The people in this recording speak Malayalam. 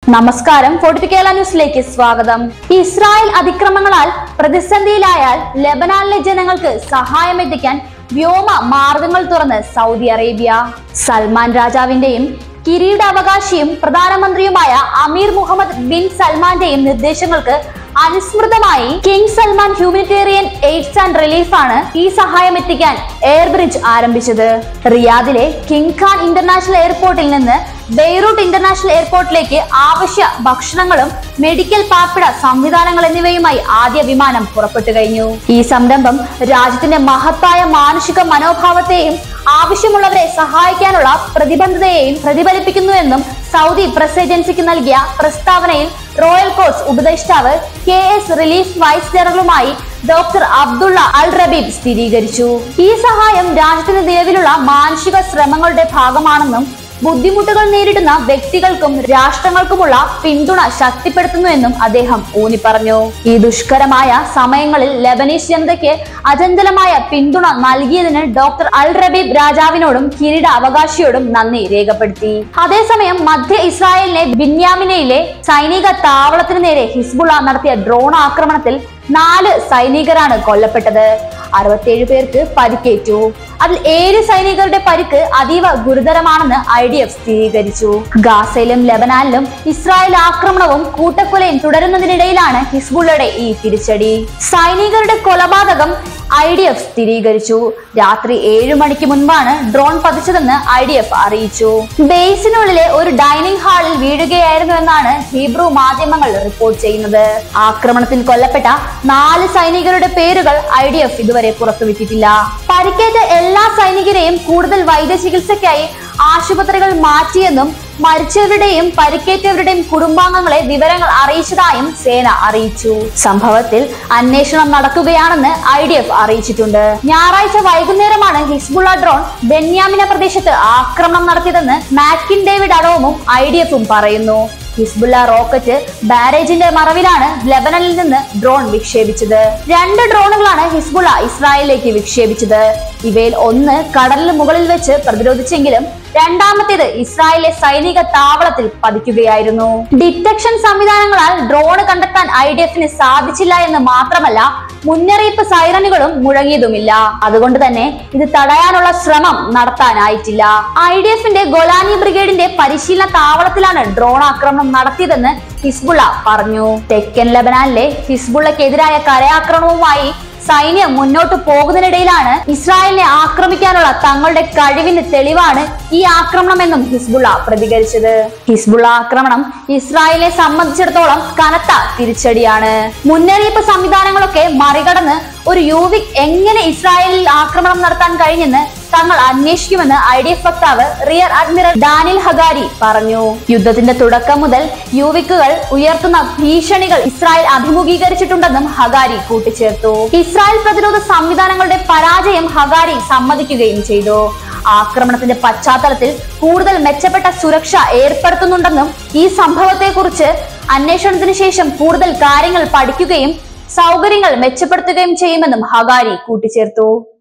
നമസ്കാരം ഫോർട്ടി കേരള ന്യൂസിലേക്ക് സ്വാഗതം ഇസ്രായേൽ അതിക്രമങ്ങളാൽ പ്രതിസന്ധിയിലായാൽ ലെബനാനിലെ ജനങ്ങൾക്ക് സഹായം എത്തിക്കാൻ വ്യോമ മാർഗങ്ങൾ തുറന്ന് സൗദി അറേബ്യ സൽമാൻ രാജാവിന്റെയും കിരീടാവകാശിയും പ്രധാനമന്ത്രിയുമായ അമീർ മുഹമ്മദ് ബിൻ സൽമാന്റെയും നിർദ്ദേശങ്ങൾക്ക് അനുസ്മൃതമായി King Salman humanitarian aids and relief ആണ് ഈ സഹായം എത്തിക്കാൻ എയർ ബ്രിഡ്ജ് ആരംഭിച്ചത് റിയാദിലെ കിങ് ഖാൻ ഇന്റർനാഷണൽ എയർപോർട്ടിൽ നിന്ന് ബെയ്റൂട്ട് ഇന്റർനാഷണൽ എയർപോർട്ടിലേക്ക് ആവശ്യ ഭക്ഷണങ്ങളും മെഡിക്കൽ പാർപ്പിട സംവിധാനങ്ങൾ എന്നിവയുമായി ആദ്യ വിമാനം പുറപ്പെട്ടു കഴിഞ്ഞു ഈ സംരംഭം രാജ്യത്തിന്റെ മഹത്തായ മാനുഷിക മനോഭാവത്തെയും ആവശ്യമുള്ളവരെ സഹായിക്കാനുള്ള പ്രതിബദ്ധതയെയും പ്രതിഫലിപ്പിക്കുന്നുവെന്നും സൗദി പ്രസ് ഏജൻസിക്ക് നൽകിയ പ്രസ്താവനയിൽ റോയൽ കോർട്സ് ഉപദേഷ്ടാവ് കെ എസ് റിലീഫ് വൈസ് ജനറലുമായി ഡോക്ടർ അബ്ദുള്ള അൽ റബീബ് സ്ഥിരീകരിച്ചു ഈ സഹായം രാജ്യത്തിന്റെ നിലവിലുള്ള മാനുഷിക ശ്രമങ്ങളുടെ ഭാഗമാണെന്നും ബുദ്ധിമുട്ടുകൾ നേരിടുന്ന വ്യക്തികൾക്കും രാഷ്ട്രങ്ങൾക്കുമുള്ള പിന്തുണ ശക്തിപ്പെടുത്തുന്നുവെന്നും അദ്ദേഹം ഊന്നി പറഞ്ഞു ഈ ദുഷ്കരമായ സമയങ്ങളിൽ ലെബനീസ് ജനതയ്ക്ക് അചഞ്ചലമായ പിന്തുണ നൽകിയതിന് ഡോക്ടർ അൽ റബീബ് രാജാവിനോടും കിരീട അവകാശിയോടും നന്ദി രേഖപ്പെടുത്തി അതേസമയം മധ്യ ഇസ്രായേലിലെ ബിന്യാമിനയിലെ സൈനിക താവളത്തിനു നേരെ ഹിസ്ബുള്ള നടത്തിയ ഡ്രോൺ ആക്രമണത്തിൽ നാല് സൈനികരാണ് കൊല്ലപ്പെട്ടത് അറുപത്തിയേഴ് പേർക്ക് പരിക്കേറ്റു അതിൽ ഏഴ് സൈനികരുടെ പരിക്ക് അതീവ ഗുരുതരമാണെന്ന് ഐ ഡി എഫ് സ്ഥിരീകരിച്ചു ഗാസയിലും ലെബനാനിലും ഇസ്രായേൽ ആക്രമണവും കൂട്ടക്കൊലയും തുടരുന്നതിനിടയിലാണ് ഹിസ്ബുള്ളയുടെ ഈ തിരിച്ചടി സൈനികരുടെ കൊലപാതകം ഐ ഡി എഫ് സ്ഥിരീകരിച്ചു രാത്രി ഏഴു മണിക്ക് മുൻപാണ് ഡ്രോൺ പതിച്ചതെന്ന് ഐ ഡി എഫ് അറിയിച്ചു ബേസിനുള്ളിലെ ഒരു ഡൈനിങ് ഹാളിൽ വീഴുകയായിരുന്നു എന്നാണ് ഹീബ്രു മാധ്യമങ്ങൾ റിപ്പോർട്ട് ചെയ്യുന്നത് ആക്രമണത്തിൽ കൊല്ലപ്പെട്ട നാല് സൈനികരുടെ പേരുകൾ ഐ ഡി എഫ് ഇതുവരെ പുറത്തുവിട്ടിട്ടില്ല പരിക്കേറ്റ എല്ലാ സൈനികരെയും കൂടുതൽ വൈദ്യചികിത്സയ്ക്കായി ആശുപത്രികൾ മാറ്റിയെന്നും മരിച്ചവരുടെയും പരിക്കേറ്റവരുടെയും കുടുംബാംഗങ്ങളെ വിവരങ്ങൾ അറിയിച്ചതായും സേന അറിയിച്ചു സംഭവത്തിൽ അന്വേഷണം നടക്കുകയാണെന്ന് ഐ ഡി എഫ് അറിയിച്ചിട്ടുണ്ട് ഞായറാഴ്ച വൈകുന്നേരമാണ് ഹിസ്ബുള്ള ഡ്രോൺ ബെന്യാമിന പ്രദേശത്ത് ആക്രമണം നടത്തിയതെന്ന് മാക്കിൻ ഡേവിഡ് അടോമും ഐ ഡി എഫും പറയുന്നു ഹിസ്ബുള്ള റോക്കറ്റ് ബാരേജിന്റെ മറവിലാണ് ലെബനനിൽ നിന്ന് ഡ്രോൺ വിക്ഷേപിച്ചത് രണ്ട് ഡ്രോണുകളാണ് ഹിസ്ബുള്ള ഇസ്രായേലിലേക്ക് വിക്ഷേപിച്ചത് ഇവയിൽ ഒന്ന് കടലിന് മുകളിൽ വെച്ച് പ്രതിരോധിച്ചെങ്കിലും രണ്ടാമത്തേത് ഇസ്രായേലിലെ സൈനിക താവളത്തിൽ പതിക്കുകയായിരുന്നു ഡിറ്റക്ഷൻ സംവിധാനങ്ങളാൽ ഡ്രോൺ കണ്ടെത്താൻ ഐ ഡി എഫിന് സാധിച്ചില്ല എന്ന് മാത്രമല്ല മുന്നറിയിപ്പ് സൈറനുകളും മുഴങ്ങിയതുമില്ല അതുകൊണ്ട് തന്നെ ഇത് തടയാനുള്ള ശ്രമം നടത്താനായിട്ടില്ല ഐ ഡി എഫിന്റെ ഗൊലാനി ബ്രിഗേഡിന്റെ പരിശീലന താവളത്തിലാണ് ഡ്രോൺ ആക്രമണം നടത്തിയതെന്ന് ഹിസ്ബുള്ള പറഞ്ഞു തെക്കൻ ലബനാനിലെ ഹിസ്ബുള്ളക്കെതിരായ കരയാക്രമണവുമായി സൈന്യം മുന്നോട്ട് പോകുന്നതിനിടയിലാണ് ഇസ്രായേലിനെ ആക്രമിക്കാനുള്ള തങ്ങളുടെ കഴിവിന് തെളിവാണ് ഈ ആക്രമണമെന്നും ഹിസ്ബുള്ള പ്രതികരിച്ചത് ഹിസ്ബുള്ള ആക്രമണം ഇസ്രായേലിനെ സംബന്ധിച്ചിടത്തോളം കനത്ത തിരിച്ചടിയാണ് മുന്നറിയിപ്പ് സംവിധാനങ്ങളൊക്കെ മറികടന്ന് ഒരു യൂവിക് എങ്ങനെ ഇസ്രായേലിൽ ആക്രമണം നടത്താൻ കഴിഞ്ഞെന്ന് തങ്ങൾ അന്വേഷിക്കുമെന്ന് ഐ ഡി എഫ് വക്താവ് റിയർ അഡ്മിറൽ ഡാനിൽ ഹഗാരി പറഞ്ഞു യുദ്ധത്തിന്റെ തുടക്കം മുതൽ യുവിക്കുകൾ ഉയർത്തുന്ന ഭീഷണികൾ ഇസ്രായേൽ അഭിമുഖീകരിച്ചിട്ടുണ്ടെന്നും ഹഗാരി കൂട്ടിച്ചേർത്തു ഇസ്രായേൽ പ്രതിരോധ സംവിധാനങ്ങളുടെ പരാജയം ഹഗാരി സമ്മതിക്കുകയും ചെയ്തു ആക്രമണത്തിന്റെ പശ്ചാത്തലത്തിൽ കൂടുതൽ മെച്ചപ്പെട്ട സുരക്ഷ ഏർപ്പെടുത്തുന്നുണ്ടെന്നും ഈ സംഭവത്തെക്കുറിച്ച് അന്വേഷണത്തിന് ശേഷം കൂടുതൽ കാര്യങ്ങൾ പഠിക്കുകയും സൗകര്യങ്ങൾ മെച്ചപ്പെടുത്തുകയും ചെയ്യുമെന്നും ഹഗാരി കൂട്ടിച്ചേർത്തു